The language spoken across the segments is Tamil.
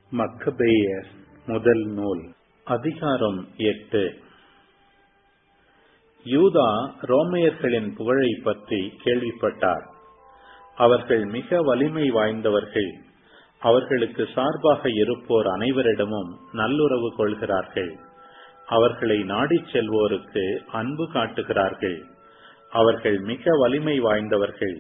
மக்கபேயர் முதல் நூல் அதிகாரம் எட்டு யூதா ரோமையர்களின் புகழை பற்றி கேள்விப்பட்டார் அவர்கள் மிக வலிமை வாய்ந்தவர்கள் அவர்களுக்கு சார்பாக இருப்போர் அனைவரிடமும் நல்லுறவு கொள்கிறார்கள் அவர்களை நாடிச் செல்வோருக்கு அன்பு காட்டுகிறார்கள் அவர்கள் மிக வலிமை வாய்ந்தவர்கள்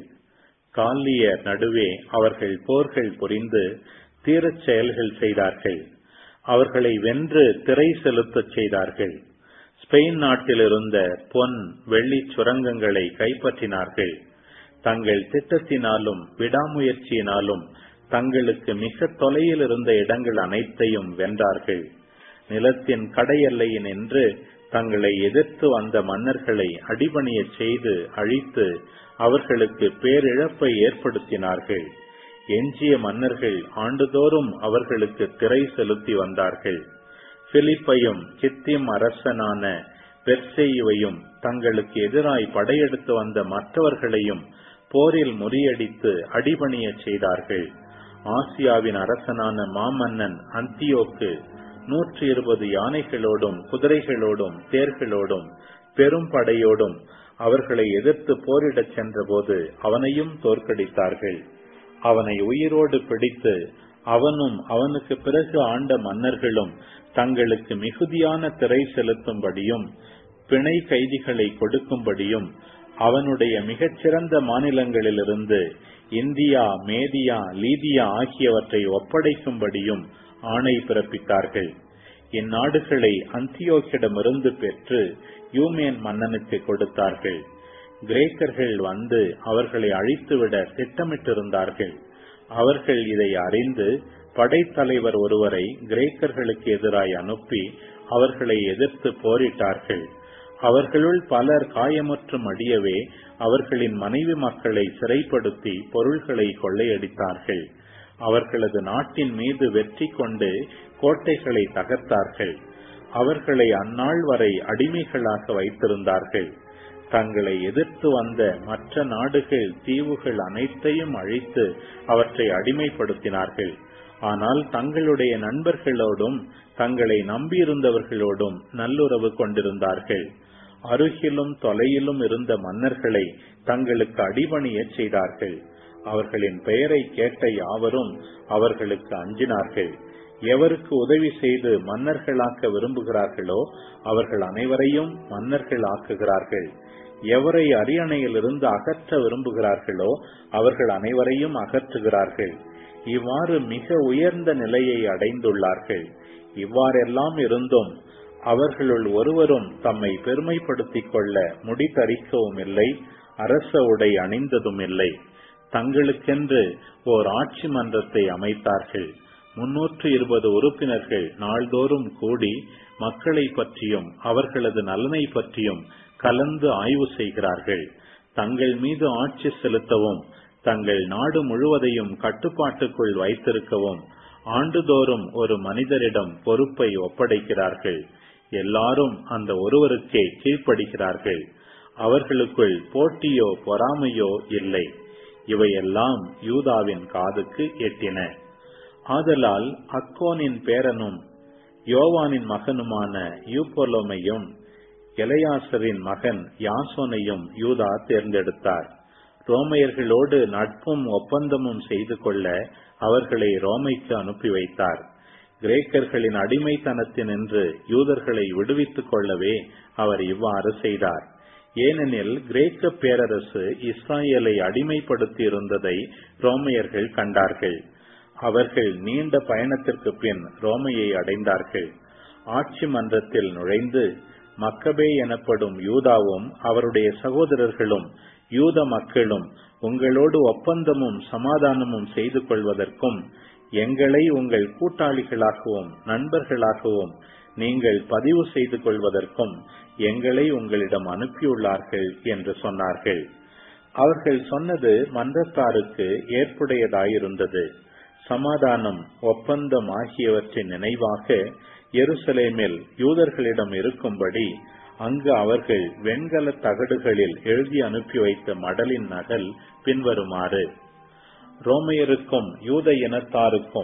காலியர் நடுவே அவர்கள் போர்கள் புரிந்து தீரச் செயல்கள் செய்தார்கள் அவர்களை வென்று திரை செலுத்தச் செய்தார்கள் ஸ்பெயின் நாட்டில் இருந்த பொன் வெள்ளி சுரங்கங்களை கைப்பற்றினார்கள் தங்கள் திட்டத்தினாலும் விடாமுயற்சியினாலும் தங்களுக்கு மிக தொலையில் இருந்த இடங்கள் அனைத்தையும் வென்றார்கள் நிலத்தின் கடையெல்லையின் என்று தங்களை எதிர்த்து வந்த மன்னர்களை அடிபணியச் செய்து அழித்து அவர்களுக்கு பேரிழப்பை ஏற்படுத்தினார்கள் எஞ்சிய மன்னர்கள் ஆண்டுதோறும் அவர்களுக்கு திரை செலுத்தி வந்தார்கள் பிலிப்பையும் சித்திம் அரசனான பெர்செயுவையும் தங்களுக்கு எதிராய் படையெடுத்து வந்த மற்றவர்களையும் போரில் முறியடித்து அடிபணிய செய்தார்கள் ஆசியாவின் அரசனான மாமன்னன் அந்தியோக்கு நூற்றி இருபது யானைகளோடும் குதிரைகளோடும் தேர்களோடும் பெரும் படையோடும் அவர்களை எதிர்த்து போரிடச் சென்றபோது அவனையும் தோற்கடித்தார்கள் அவனை உயிரோடு பிடித்து அவனும் அவனுக்கு பிறகு ஆண்ட மன்னர்களும் தங்களுக்கு மிகுதியான திரை செலுத்தும்படியும் பிணை கைதிகளை கொடுக்கும்படியும் அவனுடைய மிகச்சிறந்த மாநிலங்களிலிருந்து இந்தியா மேதியா லீதியா ஆகியவற்றை ஒப்படைக்கும்படியும் ஆணை பிறப்பித்தார்கள் இந்நாடுகளை அந்தியோக்கிடமிருந்து பெற்று யூமேன் மன்னனுக்கு கொடுத்தார்கள் கிரேக்கர்கள் வந்து அவர்களை அழித்துவிட திட்டமிட்டிருந்தார்கள் அவர்கள் இதை அறிந்து படைத்தலைவர் ஒருவரை கிரேக்கர்களுக்கு எதிராய் அனுப்பி அவர்களை எதிர்த்து போரிட்டார்கள் அவர்களுள் பலர் காயமுற்று மடியவே அவர்களின் மனைவி மக்களை சிறைப்படுத்தி பொருள்களை கொள்ளையடித்தார்கள் அவர்களது நாட்டின் மீது வெற்றி கொண்டு கோட்டைகளை தகர்த்தார்கள் அவர்களை அந்நாள் வரை அடிமைகளாக வைத்திருந்தார்கள் தங்களை எதிர்த்து வந்த மற்ற நாடுகள் தீவுகள் அனைத்தையும் அழித்து அவற்றை அடிமைப்படுத்தினார்கள் ஆனால் தங்களுடைய நண்பர்களோடும் தங்களை நம்பியிருந்தவர்களோடும் நல்லுறவு கொண்டிருந்தார்கள் அருகிலும் தொலையிலும் இருந்த மன்னர்களை தங்களுக்கு அடிபணிய செய்தார்கள் அவர்களின் பெயரை கேட்ட யாவரும் அவர்களுக்கு அஞ்சினார்கள் எவருக்கு உதவி செய்து மன்னர்களாக்க விரும்புகிறார்களோ அவர்கள் அனைவரையும் மன்னர்கள் ஆக்குகிறார்கள் எவரை அரியணையிலிருந்து அகற்ற விரும்புகிறார்களோ அவர்கள் அனைவரையும் அகற்றுகிறார்கள் இவ்வாறு மிக உயர்ந்த நிலையை அடைந்துள்ளார்கள் இவ்வாறெல்லாம் இருந்தும் அவர்களுள் ஒருவரும் தம்மை பெருமைப்படுத்திக் கொள்ள முடித்தரிக்கவும் இல்லை அரச உடை அணிந்ததும் இல்லை தங்களுக்கென்று ஓர் ஆட்சி மன்றத்தை அமைத்தார்கள் முன்னூற்று இருபது உறுப்பினர்கள் நாள்தோறும் கூடி மக்களை பற்றியும் அவர்களது நலனை பற்றியும் கலந்து ஆய்வு செய்கிறார்கள் தங்கள் மீது ஆட்சி செலுத்தவும் தங்கள் நாடு முழுவதையும் கட்டுப்பாட்டுக்குள் வைத்திருக்கவும் ஆண்டுதோறும் ஒரு மனிதரிடம் பொறுப்பை ஒப்படைக்கிறார்கள் எல்லாரும் அந்த ஒருவருக்கே கீழ்ப்படுகிறார்கள் அவர்களுக்குள் போட்டியோ பொறாமையோ இல்லை இவையெல்லாம் யூதாவின் காதுக்கு எட்டின ஆதலால் அக்கோனின் பேரனும் யோவானின் மகனுமான யூபோலோமையும் எலையாசரின் மகன் யாசோனையும் யூதா தேர்ந்தெடுத்தார் ரோமையர்களோடு நட்பும் ஒப்பந்தமும் செய்து கொள்ள அவர்களை ரோமைக்கு அனுப்பி வைத்தார் கிரேக்கர்களின் அடிமைத்தனத்தினின்று யூதர்களை விடுவித்துக் கொள்ளவே அவர் இவ்வாறு செய்தார் ஏனெனில் கிரேக்க பேரரசு இஸ்ராயலை அடிமைப்படுத்தி இருந்ததை ரோமையர்கள் கண்டார்கள் அவர்கள் நீண்ட பயணத்திற்கு பின் ரோமையை அடைந்தார்கள் ஆட்சி மன்றத்தில் நுழைந்து மக்கபே எனப்படும் யூதாவும் அவருடைய சகோதரர்களும் யூத மக்களும் உங்களோடு ஒப்பந்தமும் சமாதானமும் செய்து கொள்வதற்கும் எங்களை உங்கள் கூட்டாளிகளாகவும் நண்பர்களாகவும் நீங்கள் பதிவு செய்து கொள்வதற்கும் எங்களை உங்களிடம் அனுப்பியுள்ளார்கள் என்று சொன்னார்கள் அவர்கள் சொன்னது மன்றத்தாருக்கு ஏற்புடையதாயிருந்தது சமாதானம் ஒப்பந்தம் ஆகியவற்றின் நினைவாக எருசலேமில் யூதர்களிடம் இருக்கும்படி அங்கு அவர்கள் வெண்கல தகடுகளில் எழுதி அனுப்பி வைத்த மடலின் நகல் பின்வருமாறு ரோமையருக்கும் யூத இனத்தாருக்கும்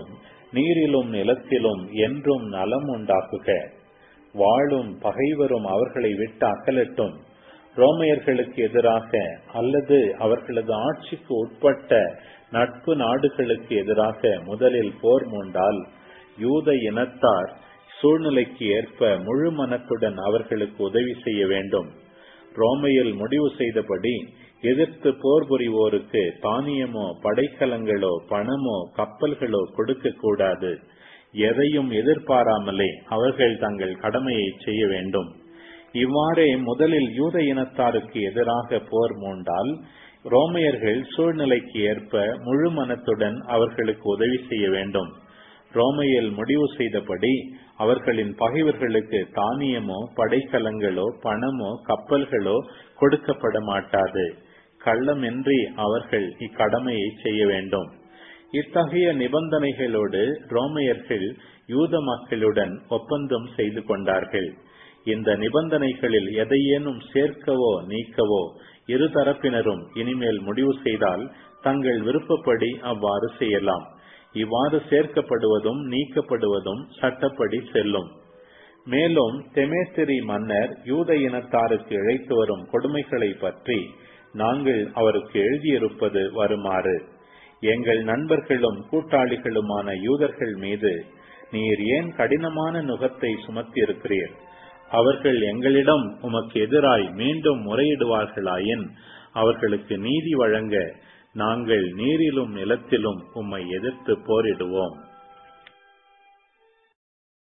நீரிலும் நிலத்திலும் என்றும் நலம் உண்டாக்குக வாழும் பகைவரும் அவர்களை விட்டு அகலட்டும் ரோமையர்களுக்கு எதிராக அல்லது அவர்களது ஆட்சிக்கு உட்பட்ட நட்பு நாடுகளுக்கு எதிராக முதலில் போர் மூண்டால் யூத இனத்தார் சூழ்நிலைக்கு ஏற்ப முழு மனத்துடன் அவர்களுக்கு உதவி செய்ய வேண்டும் ரோமையில் முடிவு செய்தபடி எதிர்த்து போர் புரிவோருக்கு தானியமோ படைக்கலங்களோ பணமோ கப்பல்களோ கொடுக்க கூடாது எதையும் எதிர்பாராமலே அவர்கள் தங்கள் கடமையை செய்ய வேண்டும் இவ்வாறே முதலில் யூத இனத்தாருக்கு எதிராக போர் மூண்டால் ரோமையர்கள் சூழ்நிலைக்கு ஏற்ப முழு மனத்துடன் அவர்களுக்கு உதவி செய்ய வேண்டும் ரோமையில் முடிவு செய்தபடி அவர்களின் பகைவர்களுக்கு தானியமோ படைக்கலங்களோ பணமோ கப்பல்களோ கொடுக்கப்பட மாட்டாது கள்ளமின்றி அவர்கள் இக்கடமையை செய்ய வேண்டும் இத்தகைய நிபந்தனைகளோடு ரோமையர்கள் யூத மக்களுடன் ஒப்பந்தம் செய்து கொண்டார்கள் இந்த நிபந்தனைகளில் எதையேனும் சேர்க்கவோ நீக்கவோ இருதரப்பினரும் இனிமேல் முடிவு செய்தால் தங்கள் விருப்பப்படி அவ்வாறு செய்யலாம் இவ்வாறு சேர்க்கப்படுவதும் நீக்கப்படுவதும் சட்டப்படி செல்லும் மேலும் தெமேத்திரி மன்னர் யூத இனத்தாருக்கு இழைத்து வரும் கொடுமைகளை பற்றி நாங்கள் அவருக்கு எழுதியிருப்பது வருமாறு எங்கள் நண்பர்களும் கூட்டாளிகளுமான யூதர்கள் மீது நீர் ஏன் கடினமான நுகத்தை சுமத்தியிருக்கிறீர் அவர்கள் எங்களிடம் உமக்கு எதிராய் மீண்டும் முறையிடுவார்களாயின் அவர்களுக்கு நீதி வழங்க நாங்கள் நீரிலும் நிலத்திலும் உம்மை எதிர்த்து போரிடுவோம்